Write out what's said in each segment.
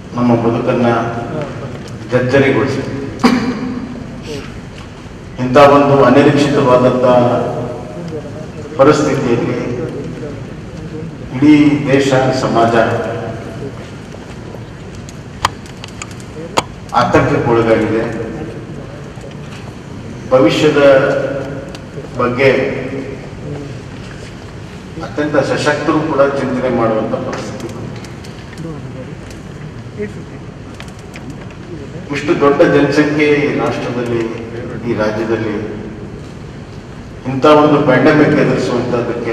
ನಮ್ಮ ಬದುಕನ್ನು ಜರ್ಜರಿಗೊಳಿಸಿದೆ ಇಂಥ ಒಂದು ಅನಿರೀಕ್ಷಿತವಾದಂಥ ಪರಿಸ್ಥಿತಿಯಲ್ಲಿ ಇಡೀ ದೇಶ ಸಮಾಜ ಆತಂಕಕ್ಕೊಳಗಾಗಿದೆ ಭವಿಷ್ಯದ ಬಗ್ಗೆ ಅತ್ಯಂತ ಸಶಕ್ತರು ಕೂಡ ಚಿಂತನೆ ಮಾಡುವಂಥ ಪರಿಸ್ಥಿತಿ ಇಷ್ಟು ದೊಡ್ಡ ಜನಸಂಖ್ಯೆ ಈ ರಾಷ್ಟ್ರದಲ್ಲಿ ಈ ರಾಜ್ಯದಲ್ಲಿ ಇಂಥ ಒಂದು ಪ್ಯಾಂಡಮಿಕ್ ಎದುರಿಸುವಂಥದ್ದಕ್ಕೆ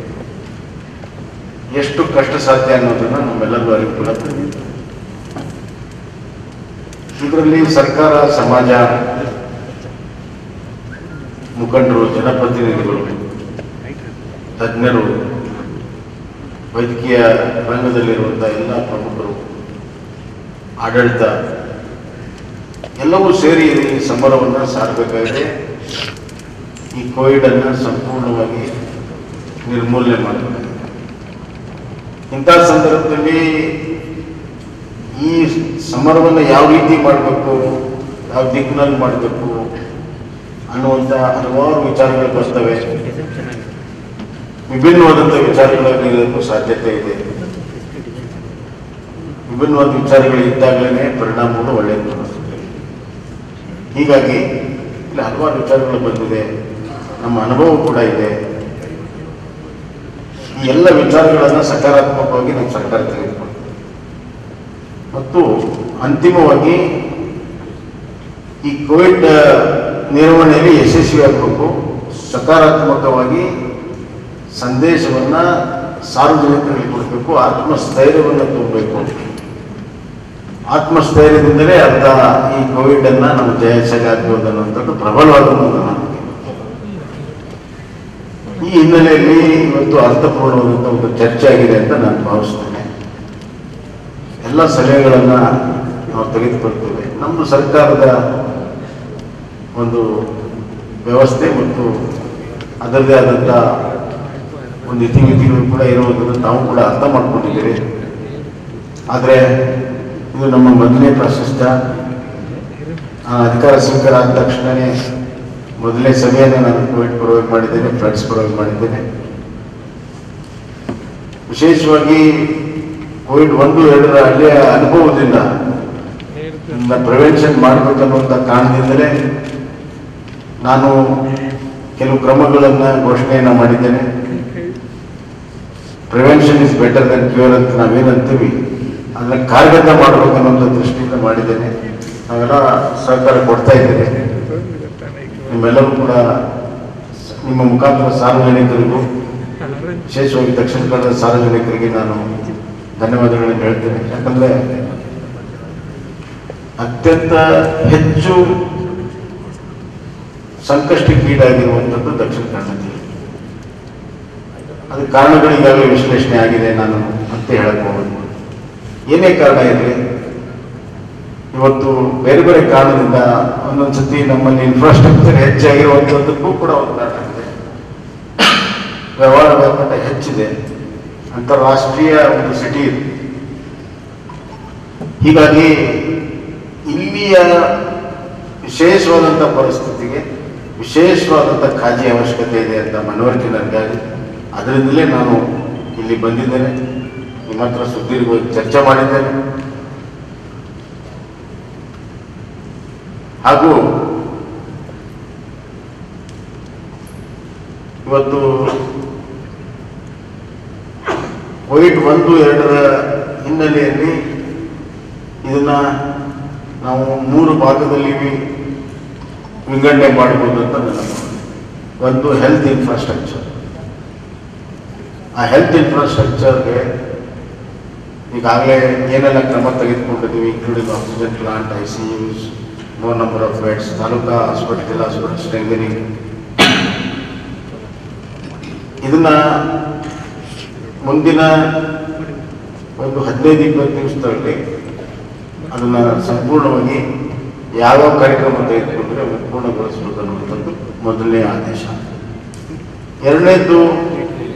ಎಷ್ಟು ಕಷ್ಟ ಸಾಧ್ಯ ಅನ್ನೋದನ್ನು ನಮ್ಮೆಲ್ಲರಿಗೂ ಅರಿವು ಕೂಡ ಬಂದಿದೆ. ಇದರಲ್ಲಿ ಸರ್ಕಾರ ಸಮಾಜ ಮುಖಂಡರು ಜನಪ್ರತಿನಿಧಿಗಳು ತಜ್ಞರು ವೈದ್ಯಕೀಯ ರಂಗದಲ್ಲಿರುವಂಥ ಎಲ್ಲ ಪ್ರಮುಖರು ಆಡಳಿತ ಎಲ್ಲವೂ ಸೇರಿ ಈ ಸಮರವನ್ನು ಸಾರಬೇಕಾಗಿದೆ ಈ ಕೋವಿಡ್ ಅನ್ನು ಸಂಪೂರ್ಣವಾಗಿ ನಿರ್ಮೂಲನೆ ಮಾಡಬೇಕಾಗಿದೆ ಇಂಥ ಸಂದರ್ಭದಲ್ಲಿ ಈ ಸಮರವನ್ನು ಯಾವ ರೀತಿ ಮಾಡಬೇಕು ಯಾವ ದಿಕ್ಕಿನಲ್ಲಿ ಮಾಡಬೇಕು ಅನ್ನುವಂಥ ಹಲವಾರು ವಿಚಾರಗಳು ಬರ್ತವೆ ವಿಭಿನ್ನವಾದಂಥ ವಿಚಾರಗಳಲ್ಲಿ ಇರೋದಕ್ಕೂ ಸಾಧ್ಯತೆ ಇದೆ ವಿಭಿನ್ನವಾದ ವಿಚಾರಗಳು ಇದ್ದಾಗಲೇ ಪರಿಣಾಮಗಳು ಒಳ್ಳೆಯದು ಬರುತ್ತದೆ ಹೀಗಾಗಿ ಇಲ್ಲಿ ಹಲವಾರು ವಿಚಾರಗಳು ಬಂದಿದೆ ನಮ್ಮ ಅನುಭವ ಕೂಡ ಇದೆ ಈ ಎಲ್ಲ ವಿಚಾರಗಳನ್ನು ಸಕಾರಾತ್ಮಕವಾಗಿ ನಮ್ಮ ಸರ್ಕಾರ ತೆಗೆದುಕೊಂಡಿದೆ ಮತ್ತು ಅಂತಿಮವಾಗಿ ಈ ಕೋವಿಡ್ ನಿರ್ವಹಣೆಯಲ್ಲಿ ಯಶಸ್ವಿಯಾಗಬೇಕು ಸಕಾರಾತ್ಮಕವಾಗಿ ಸಂದೇಶವನ್ನ ಸಾರ್ವಜನಿಕರಿಗೆ ಕೊಡಬೇಕು ಆತ್ಮಸ್ಥೈರ್ಯವನ್ನು ತುಂಬಬೇಕು ಆತ್ಮಸ್ಥೈರ್ಯದಿಂದಲೇ ಅರ್ಧ ಈ ಕೋವಿಡ್ ಅನ್ನ ನಾವು ಜಯಿಸಗಾಗಬಹುದು ಅನ್ನುವಂಥದ್ದು ಪ್ರಬಲವಾದ ಒಂದು ನಂಬಿಕೆ ಈ ಹಿನ್ನೆಲೆಯಲ್ಲಿ ಇವತ್ತು ಅರ್ಥಪೂರ್ಣವಾದಂಥ ಒಂದು ಚರ್ಚೆ ಆಗಿದೆ ಅಂತ ನಾನು ಭಾವಿಸ್ತೇನೆ ಎಲ್ಲ ಸಲಹೆಗಳನ್ನು ನಾವು ತೆಗೆದುಕೊಳ್ತೇವೆ ನಮ್ಮದು ಸರ್ಕಾರದ ಒಂದು ವ್ಯವಸ್ಥೆ ಮತ್ತು ಅದರದೇ ಆದಂಥ ಒಂದು ಇತಿಮಿತಿಗಳು ಕೂಡ ಇರುವುದನ್ನು ತಾವು ಕೂಡ ಅರ್ಥ ಮಾಡ್ಕೊಂಡಿದ್ದೀರಿ ಆದರೆ ಇದು ನಮ್ಮ ಮೊದಲನೇ ಪ್ರಾಶಸ್ತ್ಯ ಆ, ಅಧಿಕಾರ ಸ್ವೀಕಾರ ಆದ ತಕ್ಷಣವೇ ಮೊದಲನೇ ಸಭೆಯನ್ನು ನಾನು ಕೋವಿಡ್ ಪರವಾಗಿ ಮಾಡಿದ್ದೇನೆ ಫ್ರೆಂಡ್ಸ್ ಪರವಾಗಿ ಮಾಡಿದ್ದೇನೆ ವಿಶೇಷವಾಗಿ ಕೋವಿಡ್ ಒಂದು ಎರಡರ ಹಳ್ಳಿಯ ಅನುಭವದಿಂದ ಪ್ರಿವೆನ್ಷನ್ ಮಾಡಬೇಕನ್ನುವಂಥ ಕಾರಣದಿಂದಲೇ ನಾನು ಕೆಲವು ಕ್ರಮಗಳನ್ನು ಘೋಷಣೆಯನ್ನು ಮಾಡಿದ್ದೇನೆ prevention is better than cure ಅಂತ ನಾವೇನಂತೀವಿ ಅದನ್ನ ಕಾರ್ಯಗತ ಮಾಡಬೇಕನ್ನುವಂಥ ದೃಷ್ಟಿಯಿಂದ ಮಾಡಿದ್ದೇನೆ ನಾವೆಲ್ಲ ಸಹಕಾರ ಕೊಡ್ತಾ ಇದ್ದೇನೆ ನಿಮ್ಮೆಲ್ಲರೂ ಕೂಡ ನಿಮ್ಮ ಮುಖಾಂತರ ಸಾರ್ವಜನಿಕರಿಗೂ ವಿಶೇಷವಾಗಿ ದಕ್ಷಿಣ ಕನ್ನಡದ ಸಾರ್ವಜನಿಕರಿಗೆ ನಾನು ಧನ್ಯವಾದಗಳನ್ನು ಹೇಳ್ತೇನೆ ಯಾಕಂದ್ರೆ ಅತ್ಯಂತ ಹೆಚ್ಚು ಸಂಕಷ್ಟಕ್ಕೀಡಾಗಿರುವಂಥದ್ದು ದಕ್ಷಿಣ ಕನ್ನಡ ಜಿಲ್ಲೆ ಅದು ಕಾರಣಗಳು ಈಗಾಗಲೇ ವಿಶ್ಲೇಷಣೆ ಆಗಿದೆ ನಾನು ಮತ್ತೆ ಹೇಳಕ್ ಹೋಗೋದು ಏನೇ ಕಾರಣ ಇರಲಿ ಇವತ್ತು ಬೇರೆ ಬೇರೆ ಕಾರಣದಿಂದ ಒಂದೊಂದ್ಸತಿ ನಮ್ಮಲ್ಲಿ ಇನ್ಫ್ರಾಸ್ಟ್ರಕ್ಚರ್ ಹೆಚ್ಚಾಗಿರುವಂಥದ್ದಕ್ಕೂ ಕೂಡ ಒಂದು ಕಾರಣ ಇದೆ ವ್ಯವಹಾರ ವ್ಯಾಪಾರ ಹೆಚ್ಚಿದೆ ಅಂತಾರಾಷ್ಟ್ರೀಯ ಒಂದು ಸಿಟಿ ಇದೆ ಹೀಗಾಗಿ ಇಲ್ಲಿಯ ವಿಶೇಷವಾದಂಥ ಪರಿಸ್ಥಿತಿಗೆ ವಿಶೇಷವಾದಂಥ ಕಾಳಜಿ ಅವಶ್ಯಕತೆ ಇದೆ ಅಂತ ಮನವರಿಕೆ ನನಗಾಗಿ ಅದರಿಂದಲೇ ನಾನು ಇಲ್ಲಿ ಬಂದಿದ್ದೇನೆ ನಿಮ್ಮ ಹತ್ರ ಸುದೀರ್ಘವಾಗಿ ಚರ್ಚೆ ಮಾಡಿದ್ದೇನೆ ಹಾಗೂ ಇವತ್ತು ಕೋವಿಡ್ ಒಂದು ಎರಡರ ಹಿನ್ನೆಲೆಯಲ್ಲಿ ಇದನ್ನ ನಾವು ಮೂರು ಭಾಗದಲ್ಲಿ ವಿ- ವಿಂಗಡಣೆ ಮಾಡಬಹುದು ಅಂತ ನನ್ನ ಭಾವನೆ. ಒಂದು ಹೆಲ್ತ್ ಇನ್ಫ್ರಾಸ್ಟ್ರಕ್ಚರ್ ಆ ಹೆಲ್ತ್ ಇನ್ಫ್ರಾಸ್ಟ್ರಕ್ಚರ್ಗೆ ಈಗಾಗಲೇ ಏನೆಲ್ಲ ಕ್ರಮ ತೆಗೆದುಕೊಂಡಿದ್ದೀವಿ including oxygen plant I C Us more number of beds taluka hospital ಜಿಲ್ಲಾ ಹಾಸ್ಪಿಟಲ್ ಸ್ಟ್ರೆಂಗನಿಂಗ್ ಇದನ್ನ ಮುಂದಿನ ಒಂದು ಹದಿನೈದು ಇಪ್ಪತ್ತು ದಿವಸದಲ್ಲಿ ಅದನ್ನ ಸಂಪೂರ್ಣವಾಗಿ ಯಾವ್ಯಾವ ಕಾರ್ಯಕ್ರಮ ತೆಗೆದುಕೊಂಡ್ರೆ ಅದನ್ನು ಪೂರ್ಣಗೊಳಿಸಬೇಕು ಅನ್ನುವಂಥದ್ದು ಮೊದಲನೇ ಆದೇಶ ಎರಡನೇದು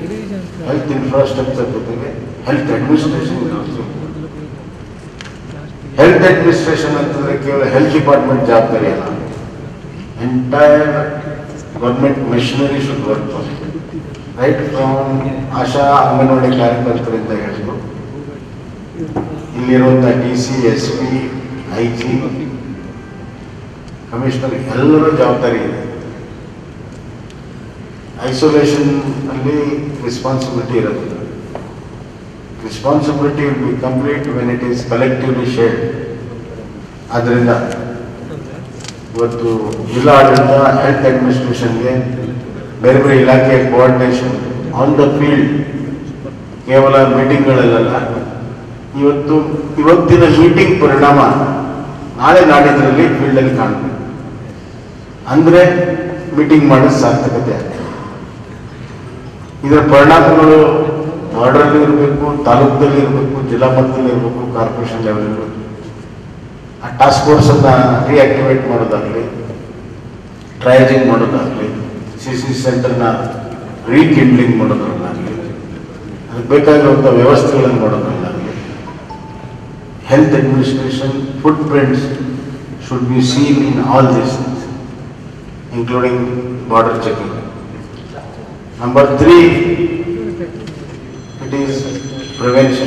ಹೆಲ್ತ್ ಇನ್ಫ್ರಾಸ್ಟ್ರಕ್ಚರ್ ಜೊತೆಗೆ ಹೆಲ್ತ್ ಅಡ್ಮಿನಿಸ್ಟ್ರೇಷನ್ ಹೆಲ್ತ್ ಅಡ್ಮಿನಿಸ್ಟ್ರೇಷನ್ ಅಂತಂದ್ರೆ ಕೇವಲ ಹೆಲ್ತ್ ಡಿಪಾರ್ಟ್ಮೆಂಟ್ ಜವಾಬ್ದಾರಿ ಅಲ್ಲ entire government machinery should work right from Asha Anganwadi ಕಾರ್ಯಕರ್ತರಿಂದ ಹಿಡಿದು ಇಲ್ಲಿರುವಂಥ D C S P I G commissioner ಎಲ್ಲರೂ ಜವಾಬ್ದಾರಿ ಇದೆ ಐಸೋಲೇಷನ್ ಅಲ್ಲಿ ರೆಸ್ಪಾನ್ಸಿಬಿಲಿಟಿ ಇರೋದಿಲ್ಲ responsibility will be complete when it is collectively shared ಆದ್ದರಿಂದ ಇವತ್ತು ಜಿಲ್ಲಾಡಳಿತ ಹೆಲ್ತ್ ಅಡ್ಮಿನಿಸ್ಟ್ರೇಷನ್ಗೆ ಬೇರೆ ಬೇರೆ ಇಲಾಖೆಯ ಕೋಆರ್ಡಿನೇಷನ್ ಆನ್ ದ ಫೀಲ್ಡ್ ಕೇವಲ ಮೀಟಿಂಗ್ಗಳಲ್ಲ ಇವತ್ತು ಇವತ್ತಿನ ಮೀಟಿಂಗ್ ಪರಿಣಾಮ ನಾಳೆ ನಾಡಿದ್ರಲ್ಲಿ ಫೀಲ್ಡಲ್ಲಿ ಕಾಣಬೇಕು ಅಂದರೆ ಮೀಟಿಂಗ್ ಮಾಡೋದು ಸಾರ್ಥಕತೆ ಆಗ್ತದೆ ಇದರ ಪರಿಣಾಮಗಳು ವಾರ್ಡಲ್ಲಿ ಇರಬೇಕು ತಾಲೂಕದಲ್ಲಿ ಇರಬೇಕು ಜಿಲ್ಲಾ ಮಟ್ಟದಲ್ಲಿ ಇರಬೇಕು ಕಾರ್ಪೊರೇಷನ್ ಲೆವೆಲ್ ಇರಬೇಕು ಆ ಟಾಸ್ಕ್ ಫೋರ್ಸ್ ಅನ್ನ ರಿಆಕ್ಟಿವೇಟ್ ಮಾಡೋದಾಗಲಿ ಟ್ರಯಜಿಂಗ್ ಮಾಡೋದಾಗಲಿ ಸಿ ಸಿ ಸೆಂಟರ್ನ ರೀಕಿಂಡ್ಲಿಂಗ್ ಮಾಡೋದ್ರಲ್ಲಾಗಲಿ ಅದಕ್ಕೆ ಬೇಕಾಗಿರುವಂಥ ವ್ಯವಸ್ಥೆಗಳನ್ನು ಮಾಡೋದ್ರಲ್ಲಾಗಲಿ health administration footprints should be seen in all this including border checking. Number three, it is prevention.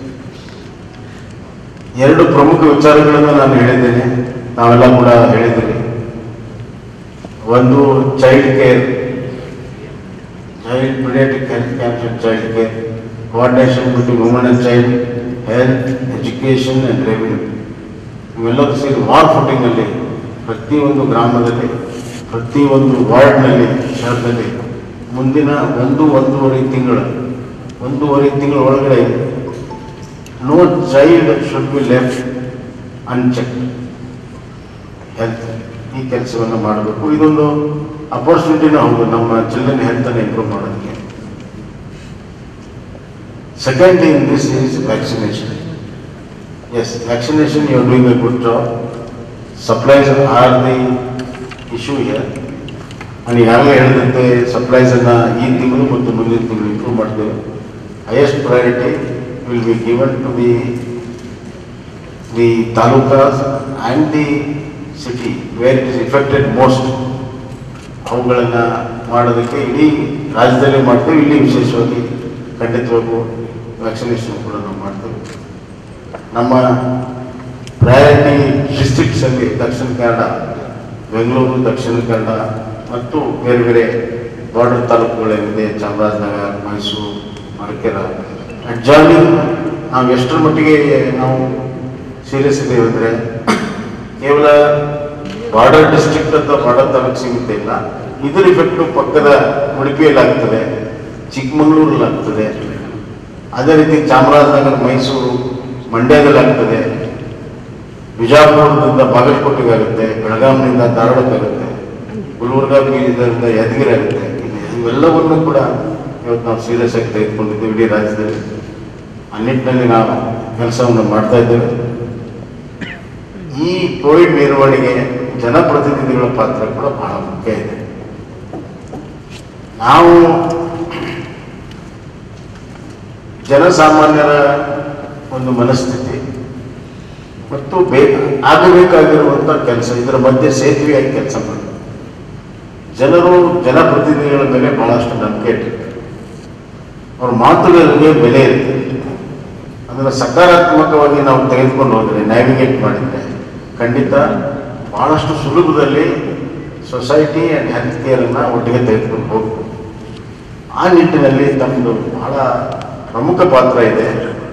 ಎರಡು ಪ್ರಮುಖ ವಿಚಾರಗಳನ್ನು ನಾನು ಹೇಳಿದ್ದೇನೆ ನಾವೆಲ್ಲ ಕೂಡ ಹೇಳಿದ್ದೀವಿ ಒಂದು child care child paediatric health camps and child care coordination between woman and child health education and revenue ಇವೆಲ್ಲವೂ ಸೇರಿ ವಾರ್ ಫುಟಿಂಗಲ್ಲಿ ಪ್ರತಿಯೊಂದು ಗ್ರಾಮದಲ್ಲಿ ಪ್ರತಿಯೊಂದು ವಾರ್ಡ್ನಲ್ಲಿ ಶಹರದಲ್ಲಿ ಮುಂದಿನ ಒಂದು ಒಂದೂವರೆ ತಿಂಗಳು ಒಂದೂವರೆ ತಿಂಗಳ ಒಳಗಡೆ no child should be left uncheck health ಈ ಕೆಲಸವನ್ನು ಮಾಡಬೇಕು ಇದೊಂದು ಅಪರ್ಚುನಿಟಿನ ಹೌದು ನಮ್ಮ ಚಿಲ್ಡ್ರನ್ ಹೆಲ್ತನ್ನು ಇಂಪ್ರೂವ್ ಮಾಡೋದಕ್ಕೆ second thing this is vaccination yes vaccination you are doing a good job supplies are the issue here ನಾನು ಈಗಾಗಲೇ ಹೇಳಿದಂತೆ ಸಪ್ಲೈಸನ್ನು ಈ ತಿಂಗಳು ಮತ್ತು ಮುಂದಿನ ತಿಂಗಳು ಇಂಪ್ರೂವ್ ಮಾಡ್ತೇವೆ highest priority will be given to the the talukas and the city where it is affected most ಅವುಗಳನ್ನು ಮಾಡೋದಕ್ಕೆ ಇಡೀ ರಾಜ್ಯದಲ್ಲೇ ಮಾಡ್ತೇವೆ ಇಲ್ಲಿ ವಿಶೇಷವಾಗಿ ಖಂಡಿತವಾಗೂ ವ್ಯಾಕ್ಸಿನೇಷನ್ ಕೂಡ ನಾವು ಮಾಡ್ತೇವೆ ನಮ್ಮ ಪ್ರಯಾರಿಟಿ ಡಿಸ್ಟ್ರಿಕ್ಟ್ಸಲ್ಲಿ ದಕ್ಷಿಣ ಕನ್ನಡ ಬೆಂಗಳೂರು ದಕ್ಷಿಣ ಕನ್ನಡ ಮತ್ತು ಬೇರೆ ಬೇರೆ ಬಾರ್ಡರ್ ತಾಲೂಕುಗಳೇನಿದೆ ಚಾಮರಾಜನಗರ ಮೈಸೂರು ಮಡಿಕೇರ ಅಡ್ಜಾರ್ನಿಂಗ್ ನಾವು ಎಷ್ಟರ ಮಟ್ಟಿಗೆ ನಾವು ಸೀರಿಯಸ್ ಇದ್ದೇವೆ ಅಂದರೆ ಕೇವಲ ಬಾರ್ಡರ್ ಡಿಸ್ಟ್ರಿಕ್ಟ್ ಅಥವಾ ಬಾರ್ಡರ್ ತಾಲೂಕು ಸೀಮಿತ ಇಲ್ಲ ಇದರ ಇಫೆಕ್ಟು ಪಕ್ಕದ ಉಡುಪಿಯಲ್ಲಿ ಆಗ್ತದೆ ಚಿಕ್ಕಮಗಳೂರಲ್ಲಿ ಆಗ್ತದೆ ಅದೇ ರೀತಿ ಚಾಮರಾಜನಗರ ಮೈಸೂರು ಮಂಡ್ಯದಲ್ಲಿ ಆಗ್ತದೆ ಬಿಜಾಪುರದಿಂದ ಬಾಗಲಕೋಟೆಗೆ ಆಗುತ್ತೆ ಬೆಳಗಾವಿನಿಂದ ಧಾರವಾಡಕ್ಕಾಗುತ್ತೆ ಗುಲ್ಬರ್ಗ ಬೀದರಿಂದ ಯಾದಗಿರಿ ಆಗುತ್ತೆ ಇವೆಲ್ಲವನ್ನು ಕೂಡ ಇವತ್ತು ನಾವು ಸೀರಿಯಸ್ ಆಗಿ ತೆಗೆದುಕೊಂಡಿದ್ದೇವೆ ಇಡೀ ರಾಜ್ಯದಲ್ಲಿ ಆ ನಿಟ್ಟಿನಲ್ಲಿ ನಾವು ಕೆಲಸವನ್ನು ಮಾಡ್ತಾ ಇದ್ದೇವೆ ಈ ಕೋವಿಡ್ ನಿರ್ವಹಣೆಗೆ ಜನಪ್ರತಿನಿಧಿಗಳ ಪಾತ್ರ ಕೂಡ ಬಹಳ ಮುಖ್ಯ ಇದೆ ನಾವು ಜನಸಾಮಾನ್ಯರ ಒಂದು ಮನಸ್ಥಿತಿ ಮತ್ತು ಬೇ ಆಗಬೇಕಾಗಿರುವಂಥ ಕೆಲಸ ಇದರ ಮಧ್ಯೆ ಸೇತುವೆಯಾಗಿ ಕೆಲಸ ಮಾಡಿ ಜನರು ಜನಪ್ರತಿನಿಧಿಗಳ ಮೇಲೆ ಬಹಳಷ್ಟು ನಂಬಿಕೆ ಇಟ್ಟಿರ್ತಾರೆ ಅವ್ರ ಮಾತುಗಳಿಗೆ ಬೆಲೆ ಇರುತ್ತೆ ಅದನ್ನು ಸಕಾರಾತ್ಮಕವಾಗಿ ನಾವು ತೆಗೆದುಕೊಂಡು ಹೋದರೆ ನ್ಯಾವಿಗೇಟ್ ಮಾಡಿದರೆ ಖಂಡಿತ ಬಹಳಷ್ಟು ಸುಲಭದಲ್ಲಿ ಸೊಸೈಟಿ ಆ್ಯಂಡ್ ಹೆಲ್ತ್ ಕೇರನ್ನು ಒಟ್ಟಿಗೆ ತೆಗೆದುಕೊಂಡು ಹೋಗ್ಬೋದು ಆ ನಿಟ್ಟಿನಲ್ಲಿ ತಮ್ಮದು ಬಹಳ ಪ್ರಮುಖ ಪಾತ್ರ ಇದೆ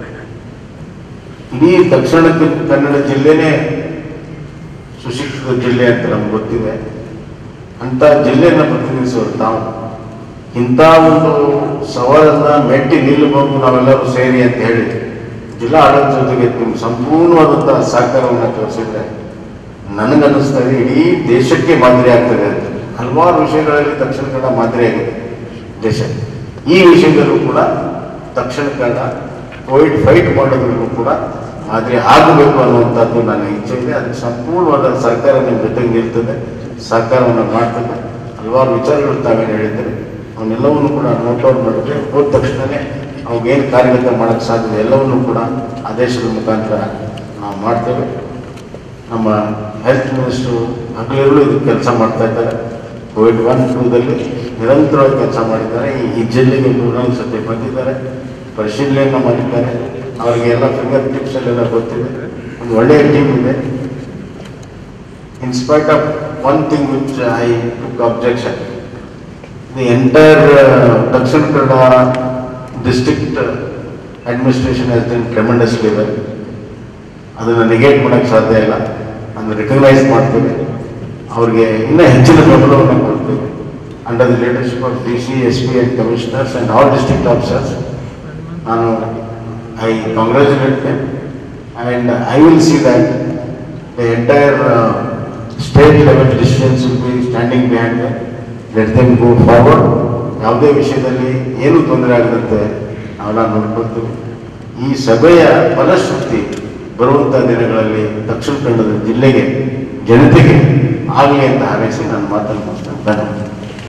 ಇಡೀ ದಕ್ಷಿಣ ಕ- ಕನ್ನಡ ಜಿಲ್ಲೆನೇ ಸುಶಿಕ್ಷಿತ ಜಿಲ್ಲೆ ಅಂತ ನಮ್ಗೆ ಗೊತ್ತಿದೆ ಅಂತ ಜಿಲ್ಲೆಯನ್ನು ಪ್ರತಿನಿಧಿಸುವರು ತಾವು ಇಂಥ ಒಂದು ಸವಾಲನ್ನ ಮೆಟ್ಟಿ ನಿಲ್ಲಬಹುದು ನಾವೆಲ್ಲರೂ ಸೇರಿ ಅಂತ ಹೇಳಿ ಜಿಲ್ಲಾ ಆಡಳಿತ ಜೊತೆಗೆ ನಿಮ್ಮ ಸಂಪೂರ್ಣವಾದಂತಹ ಸಹಕಾರವನ್ನು ತೋರಿಸಿದ್ರೆ ನನಗನ್ನಿಸ್ತಾ ಇದೆ ಇಡೀ ದೇಶಕ್ಕೆ ಮಾದರಿ ಆಗ್ತದೆ ಅಂತ ಹಲವಾರು ವಿಷಯಗಳಲ್ಲಿ ದಕ್ಷಿಣ ಕನ್ನಡ ಮಾದರಿಯಾಗಿದೆ ದೇಶ ಈ ವಿಷಯದಲ್ಲೂ ಕೂಡ ದಕ್ಷಿಣ ಕನ್ನಡ ಕೋವಿಡ್ ಫೈಟ್ ಮಾಡೋದ್ರಲ್ಲೂ ಕೂಡ ಮಾದರಿ ಆಗಬೇಕು ಅನ್ನುವಂಥದ್ದು ನನ್ನ ಇಚ್ಛೆ ಇದೆ ಅದಕ್ಕೆ ಸಂಪೂರ್ಣವಾದ ಸಹಕಾರ ನಿಮ್ಮ ಜೊತೆಗೆ ನಿಲ್ತದೆ ಸಹಕಾರವನ್ನು ಮಾಡ್ತದೆ ಹಲವಾರು ವಿಚಾರಗಳು ತಾವೇನು ಹೇಳಿದ್ದಾರೆ ಅವನ್ನೆಲ್ಲವನ್ನು ಕೂಡ ನೋಟ್ ಔಟ್ ಮಾಡಿದ್ರೆ ಹೋದ ತಕ್ಷಣವೇ ಅವಾಗೇನು ಕಾರ್ಯಗತ ಮಾಡೋಕ್ಕೆ ಸಾಧ್ಯ ಎಲ್ಲವನ್ನು ಕೂಡ ಆದೇಶದ ಮುಖಾಂತರ ನಾವು ಮಾಡ್ತೇವೆ ನಮ್ಮ ಹೆಲ್ತ್ ಮಿನಿಸ್ಟ್ರು ಹಗಲಿರುಳು ಇದಕ್ಕೆ ಕೆಲಸ ಮಾಡ್ತಾ ಇದ್ದಾರೆ ಕೋವಿಡ್ ಒನ್ ಟೂದಲ್ಲಿ ನಿರಂತರವಾಗಿ ಕೆಲಸ ಮಾಡಿದ್ದಾರೆ ಈ- ಈ ಜಿಲ್ಲೆಗೆ ಮೂರ್ನಾಲ್ಕು ಸತಿ ಬಂದಿದ್ದಾರೆ ಪರಿಶೀಲನೆಯನ್ನು ಮಾಡಿದ್ದಾರೆ ಅವರಿಗೆ ಎಲ್ಲ ಫಿಂಗರ್ ಟಿಪ್ಸಲ್ಲೆಲ್ಲ ಗೊತ್ತಿದೆ ಒಂದು ಒಳ್ಳೆಯ ಟೀಮ್ ಇದೆ in spite of one thing which I took objection, the entire uh, Dakshin Kannada district uh, administration has done tremendously well. ಅದನ್ನು ನೆಗೆಟ್ ಮಾಡೋಕ್ಕೆ ಸಾಧ್ಯ ಇಲ್ಲ ಅದನ್ನು ರಿಕಗ್ನೈಸ್ ಮಾಡ್ತೇವೆ ಅವ್ರಿಗೆ ಇನ್ನೂ ಹೆಚ್ಚಿನ ಬೆಂಬಲವನ್ನು ಕೊಡ್ತೇವೆ under the leadership of D C S P and commissioners and all district officers ನಾನು I congratulate them and I will see that the entire uh, state level decisions will be standing behind them. Let them go forward. ಯಾವುದೇ ವಿಷಯದಲ್ಲಿ ಏನು ತೊಂದರೆ ಆಗದಂತೆ ನಾವೆಲ್ಲ ನೋಡ್ಕೊಳ್ತೀವಿ ಈ ಸಭೆಯ ಫಲಶ್ರುತಿ ಬರುವಂಥ ದಿನಗಳಲ್ಲಿ ದಕ್ಷಿಣ ಕನ್ನಡದ ಜಿಲ್ಲೆಗೆ ಜನತೆಗೆ ಆಗಲಿ ಅಂತ ಹಾರೈಸಿ ನಾನು ಮಾತನ್ನು ಮುಗಿಸ್ತೇನೆ ಧನ್ಯವಾದ